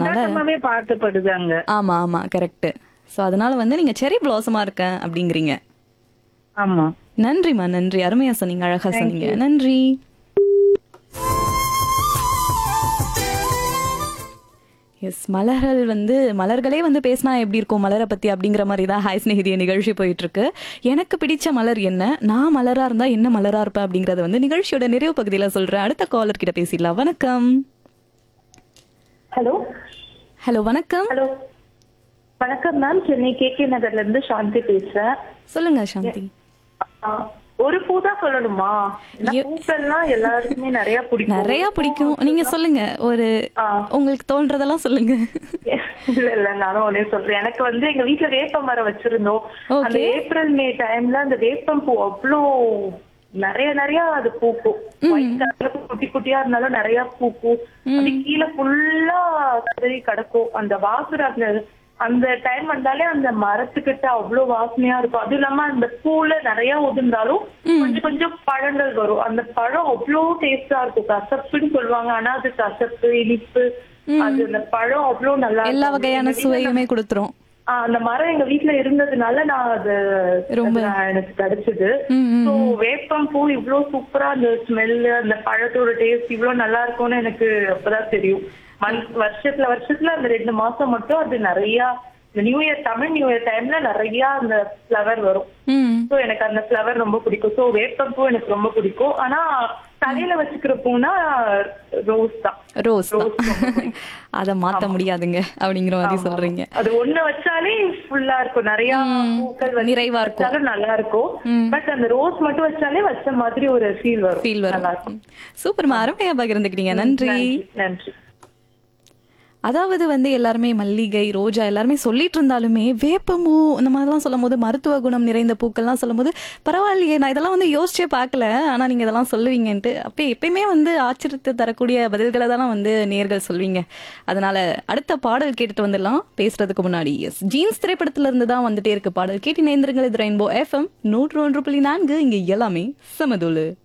அதனால கொண்டாட்டமாவே பார்க்கப்படுதாங்க ஆமா ஆமா கரெக்ட் சோ அதனால வந்து நீங்க செரி பிளாசமா இருக்கேன் அப்படிங்கிறீங்க ஆமா நன்றிம்மா நன்றி அருமையா சொன்னீங்க அழகா சொன்னீங்க நன்றி எஸ் மலர்கள் வந்து மலர்களே வந்து பேசினா எப்படி இருக்கும் மலரை பத்தி அப்படிங்கிற மாதிரி தான் ஹாய் ஸ்நேகிதிய நிகழ்ச்சி போயிட்டு இருக்கு எனக்கு பிடிச்ச மலர் என்ன நான் மலரா இருந்தா என்ன மலரா இருப்பேன் அப்படிங்கறத வந்து நிகழ்ச்சியோட நிறைவு பகுதியில சொல்றேன் அடுத்த காலர் கிட்ட பேசிடலாம் வணக்கம் ஹலோ ஹலோ வணக்கம் ஹலோ வணக்கம் மேம் சென்னை கே கே நகர்ல இருந்து சாந்தி பேசுறேன் சொல்லுங்க சாந்தி ஆ, ஒரு பூ தான் சொல்லணுமா ஏன்னா பூக்கள்லாம் எல்லாருக்குமே நிறைய பிடிக்கும் நிறைய பிடிக்கும் நீங்க சொல்லுங்க ஒரு ஆ. உங்களுக்கு தோன்றதெல்லாம் சொல்லுங்க இல்ல இல்ல நானும் ஒன்னே சொல்றேன் எனக்கு வந்து எங்க வீட்ல வேப்ப மரம் வச்சிருந்தோம் Okay. அந்த ஏப்ரல் மே டைம்ல அந்த வேப்பம் பூ அவ்வளோ நிறைய நிறைய அது பூக்கும் White colour குட்டி குட்டியா இருந்தாலும் நிறைய பூக்கும் அது கீழே ஃபுல்லா கதறி கிடக்கும் அந்த வாசனை அந்த அந்த டைம் வந்தாலே அந்த மரத்துக்கிட்ட அவ்வளவு வாசனையா இருக்கும் அதுவும் இல்லாம அந்த பூல நிறைய உதிர்ந்தாலும் கொஞ்சம் கொஞ்சம் பழங்கள் வரும் அந்த பழம் அவ்வளோ டேஸ்டா இருக்கும் கசப்புன்னு சொல்லுவாங்க ஆனா அது கசப்பு இனிப்பு அது அந்த பழம் அவ்வளவு நல்லா எல்லா இருக்கும். வகையான எங்க வீட்ல சுவையுமே கொடுத்துரும் ஆ, அந்த மரம் எங்க வீட்ல இருந்ததுனால நான் அது ரொம்ப- அது நான் எனக்கு கிடைச்சது ம், ம், சோ வேப்பம் பூ இவ்ளோ சூப்பரா அந்த ஸ்மெல் அந்த பழத்தோட டேஸ்ட் இவ்ளோ நல்லா இருக்கும்னு எனக்கு அப்பதான் தெரியும் மந்த் வருஷத்துல வருஷத்துல அந்த ரெண்டு மாசம் மட்டும் அது நிறைய இந்த new year Tamil new year டைம்ல நிறைய அந்த ஃபிளவர் வரும் ம் சோ எனக்கு அந்த ஃபிளவர் ரொம்ப பிடிக்கும் சோ வேப்பம் பூ எனக்கு ரொம்ப பிடிக்கும் ஆனா தலையில வச்சுக்கிற பூனா ரோஸ் தான் ரோஸ் தான் ரோஸ் ரொம்ப பிடிக்கும். அத மாத்த முடியாதுங்க அப்படிங்கிற மாதிரி சொல்றீங்க அது ஒண்ணு வச்சாலே ஃபுல்லா இருக்கும் நிறைய பூக்கள் வச்சு நிறைவா இருக்கும். வச்சாலும் நல்லா இருக்கும் பட் அந்த ரோஸ் மட்டும் வச்சாலே வச்ச மாதிரி ஒரு ஃபீல் வரும் ஃபீல் நல்லா வரும் இருக்கும் சூப்பர்மா அருமையா பகிர்ந்துக்கிட்டீங்க நன்றி நன்றி நன்றி அதாவது வந்து எல்லாருமே மல்லிகை ரோஜா எல்லாருமே சொல்லிட்டு இருந்தாலுமே வேப்பமூ இந்த மாதிரிலாம் சொல்லும் போது மருத்துவ குணம் நிறைந்த பூக்கள்லாம் சொல்லும் போது பரவாயில்லையே நான் இதெல்லாம் வந்து யோசிச்சே பார்க்கல ஆனா நீங்க இதெல்லாம் சொல்லுவீங்கன்ட்டு அப்போ எப்பயுமே வந்து ஆச்சரியத்தை தரக்கூடிய பதில்களை தானே வந்து நேர்கள் சொல்வீங்க அதனால அடுத்த பாடல் கேட்டுட்டு வந்துடலாம் பேசுறதுக்கு முன்னாடி எஸ் ஜீன்ஸ் திரைப்படத்துல இருந்து தான் வந்துட்டே இருக்கு பாடல் கேட்டு நேந்திரங்கள் இது ரெயின்போ எஃப்எம் நூற்று ஒன்று புள்ளி நான்கு இங்க எல்லாமே சமதுளு